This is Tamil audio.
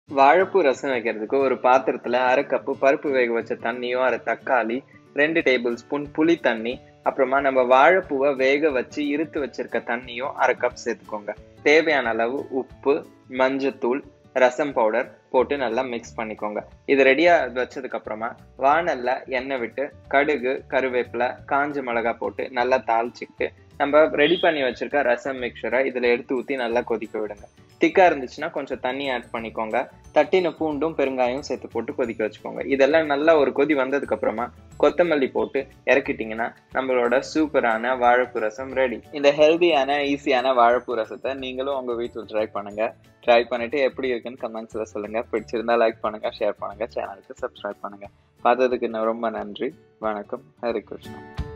வாழைப்பூ ரசம் வைக்கிறதுக்கு ஒரு பாத்திரத்துல அரை கப்பு பருப்பு வேக வச்ச தண்ணியும் அரை தக்காளி ரெண்டு டேபிள் ஸ்பூன் புளி தண்ணி அப்புறமா நம்ம வாழைப்பூவை வேக வச்சு இருத்து வச்சிருக்க தண்ணியும் அரை கப் சேர்த்துக்கோங்க தேவையான அளவு உப்பு மஞ்சத்தூள் ரசம் பவுடர் போட்டு நல்லா மிக்ஸ் பண்ணிக்கோங்க இது ரெடியா வச்சதுக்கு அப்புறமா வானல்ல எண்ணெய் விட்டு கடுகு கருவேப்பிலை காஞ்ச மிளகா போட்டு நல்லா தாளிச்சுக்கிட்டு நம்ம ரெடி பண்ணி வச்சிருக்க ரசம் மிக்சரை இதுல எடுத்து ஊத்தி நல்லா கொதிக்க விடுங்க திக்கா இருந்துச்சுன்னா கொஞ்சம் தண்ணி ஆட் பண்ணிக்கோங்க தட்டின பூண்டும் பெருங்காயம் சேர்த்து போட்டு கொதிக்க வச்சுக்கோங்க இதெல்லாம் நல்லா ஒரு கொதி வந்ததுக்கு அப்புறமா கொத்தமல்லி போட்டு இறக்கிட்டீங்கன்னா நம்மளோட சூப்பரான வாழைப்பூ ரசம் ரெடி இந்த ஹெல்தியான ஈஸியான வாழைப்பூ ரசத்தை நீங்களும் உங்க வீட்டில் ட்ரை பண்ணுங்க ட்ரை பண்ணிட்டு எப்படி இருக்குன்னு கமெண்ட்ஸ்ல சொல்லுங்க பிடிச்சிருந்தா லைக் பண்ணுங்க ஷேர் பண்ணுங்க சேனலுக்கு சப்ஸ்கிரைப் பண்ணுங்க பார்த்ததுக்கு நான் ரொம்ப நன்றி வணக்கம் ஹரி கிருஷ்ணா